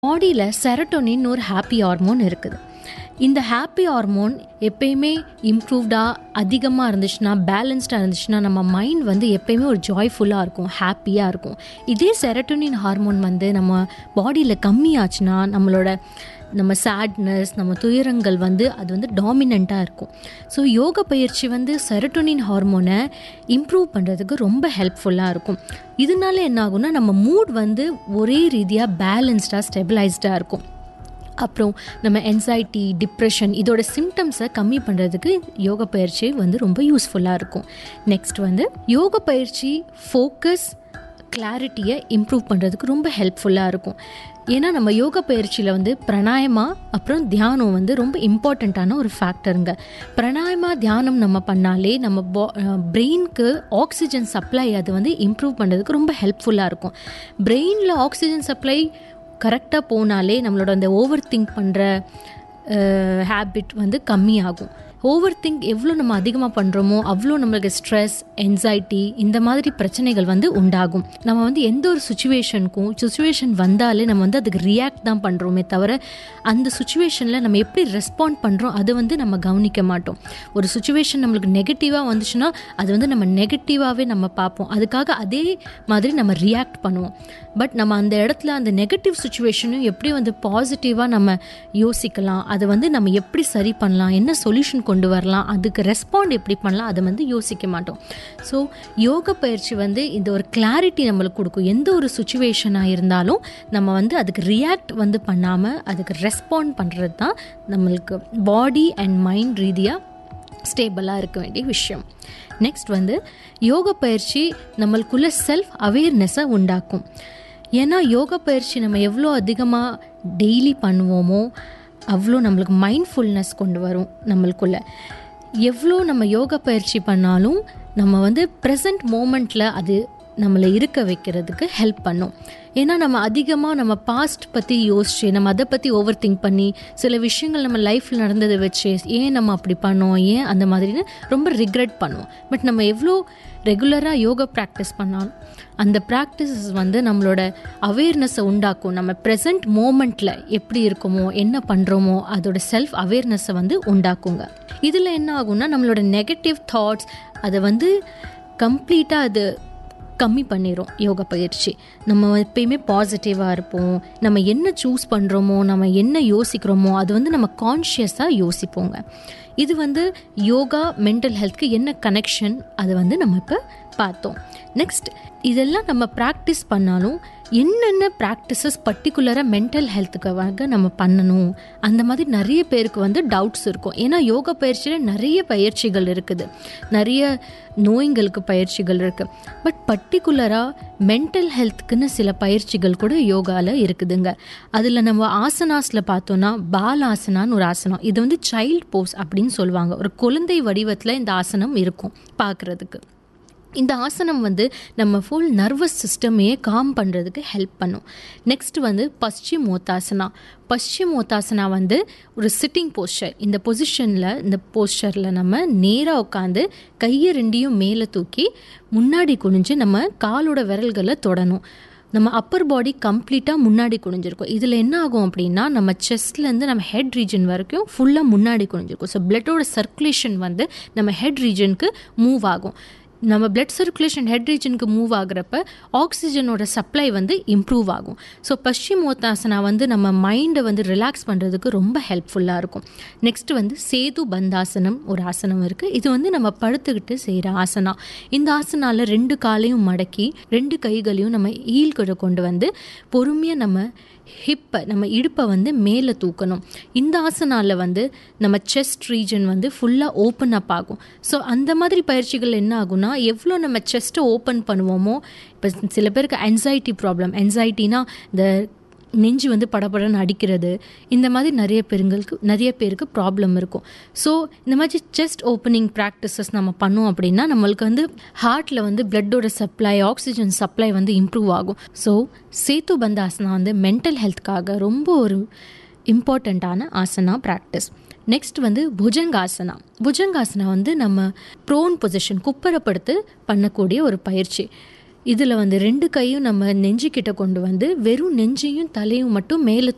பாடியில் செரட்டோனின் ஒரு happy hormone இருக்குது இந்த ஹாப்பி ஹார்மோன் எப்பயுமே இம்ப்ரூவ்டாக அதிகமாக இருந்துச்சுன்னா பேலன்ஸ்டாக இருந்துச்சுன்னா நம்ம மைண்ட் வந்து எப்பயுமே ஒரு ஜாய்ஃபுல்லாக இருக்கும் ஹாப்பியாக இருக்கும் இதே செரட்டோனின் ஹார்மோன் வந்து நம்ம பாடியில் கம்மியாச்சுன்னா நம்மளோட நம்ம சேட்னஸ் நம்ம துயரங்கள் வந்து அது வந்து டாமினண்ட்டாக இருக்கும் ஸோ யோக பயிற்சி வந்து செரட்டோனின் ஹார்மோனை இம்ப்ரூவ் பண்ணுறதுக்கு ரொம்ப ஹெல்ப்ஃபுல்லாக இருக்கும் இதனால என்ன ஆகும்னா நம்ம மூட் வந்து ஒரே ரீதியாக பேலன்ஸ்டாக ஸ்டெபிளைஸ்டாக இருக்கும் அப்புறம் நம்ம என்சைட்டி டிப்ரெஷன் இதோட சிம்டம்ஸை கம்மி பண்ணுறதுக்கு யோக பயிற்சி வந்து ரொம்ப யூஸ்ஃபுல்லாக இருக்கும் நெக்ஸ்ட் வந்து யோக பயிற்சி ஃபோக்கஸ் கிளாரிட்டியை இம்ப்ரூவ் பண்ணுறதுக்கு ரொம்ப ஹெல்ப்ஃபுல்லாக இருக்கும் ஏன்னா நம்ம யோக பயிற்சியில் வந்து பிராணாயமா அப்புறம் தியானம் வந்து ரொம்ப இம்பார்ட்டண்ட்டான ஒரு ஃபேக்டருங்க பிராணாயமா தியானம் நம்ம பண்ணாலே நம்ம பா பிரெயினுக்கு ஆக்சிஜன் சப்ளை அது வந்து இம்ப்ரூவ் பண்ணுறதுக்கு ரொம்ப ஹெல்ப்ஃபுல்லாக இருக்கும் பிரெயினில் ஆக்சிஜன் சப்ளை கரெக்டாக போனாலே நம்மளோட அந்த ஓவர் திங்க் பண்ணுற ஹேபிட் வந்து கம்மியாகும் ஓவர் திங்க் எவ்வளோ நம்ம அதிகமாக பண்ணுறோமோ அவ்வளோ நம்மளுக்கு ஸ்ட்ரெஸ் என்சைட்டி இந்த மாதிரி பிரச்சனைகள் வந்து உண்டாகும் நம்ம வந்து எந்த ஒரு சுச்சுவேஷனுக்கும் சுச்சுவேஷன் வந்தாலே நம்ம வந்து அதுக்கு ரியாக்ட் தான் பண்ணுறோமே தவிர அந்த சுச்சுவேஷனில் நம்ம எப்படி ரெஸ்பாண்ட் பண்ணுறோம் அதை வந்து நம்ம கவனிக்க மாட்டோம் ஒரு சுச்சுவேஷன் நம்மளுக்கு நெகட்டிவாக வந்துச்சுன்னா அது வந்து நம்ம நெகட்டிவாகவே நம்ம பார்ப்போம் அதுக்காக அதே மாதிரி நம்ம ரியாக்ட் பண்ணுவோம் பட் நம்ம அந்த இடத்துல அந்த நெகட்டிவ் சுச்சுவேஷனும் எப்படி வந்து பாசிட்டிவாக நம்ம யோசிக்கலாம் அதை வந்து நம்ம எப்படி சரி பண்ணலாம் என்ன சொல்யூஷன் கொண்டு வரலாம் அதுக்கு ரெஸ்பாண்ட் எப்படி பண்ணலாம் அதை வந்து யோசிக்க மாட்டோம் ஸோ யோக பயிற்சி வந்து இந்த ஒரு கிளாரிட்டி நம்மளுக்கு கொடுக்கும் எந்த ஒரு சுச்சுவேஷனாக இருந்தாலும் நம்ம வந்து அதுக்கு ரியாக்ட் வந்து பண்ணாமல் அதுக்கு ரெஸ்பாண்ட் பண்ணுறது தான் நம்மளுக்கு பாடி அண்ட் மைண்ட் ரீதியாக ஸ்டேபிளாக இருக்க வேண்டிய விஷயம் நெக்ஸ்ட் வந்து யோக பயிற்சி நம்மளுக்குள்ள செல்ஃப் அவேர்னஸை உண்டாக்கும் ஏன்னா யோக பயிற்சி நம்ம எவ்வளோ அதிகமாக டெய்லி பண்ணுவோமோ அவ்வளோ நம்மளுக்கு மைண்ட்ஃபுல்னஸ் கொண்டு வரும் நம்மளுக்குள்ள எவ்வளோ நம்ம யோகா பயிற்சி பண்ணாலும் நம்ம வந்து ப்ரெசண்ட் மூமெண்ட்டில் அது நம்மளை இருக்க வைக்கிறதுக்கு ஹெல்ப் பண்ணும் ஏன்னா நம்ம அதிகமாக நம்ம பாஸ்ட் பற்றி யோசிச்சு நம்ம அதை பற்றி ஓவர் திங்க் பண்ணி சில விஷயங்கள் நம்ம லைஃப்பில் நடந்ததை வச்சு ஏன் நம்ம அப்படி பண்ணோம் ஏன் அந்த மாதிரின்னு ரொம்ப ரிக்ரெட் பண்ணுவோம் பட் நம்ம எவ்வளோ ரெகுலராக யோகா ப்ராக்டிஸ் பண்ணாலும் அந்த ப்ராக்டிசஸ் வந்து நம்மளோட அவேர்னஸை உண்டாக்கும் நம்ம ப்ரெசண்ட் மூமெண்ட்டில் எப்படி இருக்குமோ என்ன பண்ணுறோமோ அதோட செல்ஃப் அவேர்னஸை வந்து உண்டாக்குங்க இதில் என்ன ஆகும்னா நம்மளோட நெகட்டிவ் தாட்ஸ் அதை வந்து கம்ப்ளீட்டாக அது கம்மி பண்ணிடும் யோகா பயிற்சி நம்ம எப்பயுமே பாசிட்டிவாக இருப்போம் நம்ம என்ன சூஸ் பண்ணுறோமோ நம்ம என்ன யோசிக்கிறோமோ அது வந்து நம்ம கான்ஷியஸாக யோசிப்போங்க இது வந்து யோகா மென்டல் ஹெல்த்க்கு என்ன கனெக்ஷன் அதை வந்து நம்ம இப்போ பார்த்தோம் நெக்ஸ்ட் இதெல்லாம் நம்ம ப்ராக்டிஸ் பண்ணாலும் என்னென்ன ப்ராக்டிசஸ் பர்டிகுலராக மென்டல் ஹெல்த்துக்காக நம்ம பண்ணணும் அந்த மாதிரி நிறைய பேருக்கு வந்து டவுட்ஸ் இருக்கும் ஏன்னா யோகா பயிற்சியில் நிறைய பயிற்சிகள் இருக்குது நிறைய நோய்களுக்கு பயிற்சிகள் இருக்குது பட் பர்டிகுலராக மென்டல் ஹெல்த்துக்குன்னு சில பயிற்சிகள் கூட யோகாவில் இருக்குதுங்க அதில் நம்ம ஆசனாஸில் பார்த்தோன்னா பால் ஆசனான்னு ஒரு ஆசனம் இது வந்து சைல்ட் போஸ் அப்படின்னு சொல்லுவாங்க ஒரு குழந்தை வடிவத்தில் இந்த ஆசனம் இருக்கும் பார்க்குறதுக்கு இந்த ஆசனம் வந்து நம்ம ஃபுல் நர்வஸ் சிஸ்டமையே காம் பண்ணுறதுக்கு ஹெல்ப் பண்ணும் நெக்ஸ்ட் வந்து பశ్చిமோத்தாசனா பశ్చిமோத்தாசனா வந்து ஒரு சிட்டிங் போஸ்டர் இந்த பொசிஷனில் இந்த போஸ்டரில் நம்ம நேராக உட்காந்து கையை ரெண்டையும் மேலே தூக்கி முன்னாடி குனிஞ்சு நம்ம காலோட விரல்களை தொடணும் நம்ம அப்பர் பாடி கம்ப்ளீட்டாக முன்னாடி குனிஞ்சிருக்கும் இதில் என்ன ஆகும் அப்படின்னா நம்ம செஸ்ட்லேருந்து நம்ம ஹெட் ரீஜன் வரைக்கும் ஃபுல்லாக முன்னாடி குனிஞ்சிருக்கும் ஸோ பிளட்டோட சர்க்குலேஷன் வந்து நம்ம ஹெட் ரீஜனுக்கு மூவ் ஆகும் நம்ம பிளட் சர்க்குலேஷன் ஹெட் ரீஜனுக்கு மூவ் ஆகுறப்ப ஆக்சிஜனோட சப்ளை வந்து இம்ப்ரூவ் ஆகும் ஸோ பశ్చిமோத்தாசனா வந்து நம்ம மைண்டை வந்து ரிலாக்ஸ் பண்ணுறதுக்கு ரொம்ப ஹெல்ப்ஃபுல்லாக இருக்கும் நெக்ஸ்ட் வந்து சேது பந்தாசனம் ஒரு ஆசனம் இருக்குது இது வந்து நம்ம படுத்துக்கிட்டு செய்கிற ஆசனா இந்த ஆசனாவில் ரெண்டு காலையும் மடக்கி ரெண்டு கைகளையும் நம்ம ஈல்கிட்ட கொண்டு வந்து பொறுமையாக நம்ம ஹிப்பை நம்ம இடுப்பை வந்து மேலே தூக்கணும் இந்த ஆசனாவில் வந்து நம்ம செஸ்ட் ரீஜன் வந்து ஃபுல்லாக ஓப்பன் அப் ஆகும் ஸோ அந்த மாதிரி பயிற்சிகள் என்ன ஆகும்னா எவ்வளோ நம்ம செஸ்ட்டை ஓப்பன் பண்ணுவோமோ இப்போ சில பேருக்கு அன்சைட்டி ப்ராப்ளம் அன்சைட்டினா இந்த நெஞ்சு வந்து படபடன்னு அடிக்கிறது இந்த மாதிரி நிறைய பேருங்களுக்கு நிறைய பேருக்கு ப்ராப்ளம் இருக்கும் ஸோ இந்த மாதிரி செஸ்ட் ஓப்பனிங் ப்ராக்டிசஸ் நம்ம பண்ணோம் அப்படின்னா நம்மளுக்கு வந்து ஹார்ட்டில் வந்து பிளட்டோட சப்ளை ஆக்சிஜன் சப்ளை வந்து இம்ப்ரூவ் ஆகும் ஸோ சேத்து பந்த ஆசனா வந்து மென்டல் ஹெல்த்துக்காக ரொம்ப ஒரு இம்பார்ட்டண்ட்டான ஆசனா ப்ராக்டிஸ் நெக்ஸ்ட் வந்து புஜங்காசனா புஜங்காசனா வந்து நம்ம ப்ரோன் பொசிஷன் குப்பரப்படுத்து பண்ணக்கூடிய ஒரு பயிற்சி இதில் வந்து ரெண்டு கையும் நம்ம நெஞ்சுக்கிட்ட கொண்டு வந்து வெறும் நெஞ்சையும் தலையும் மட்டும் மேலே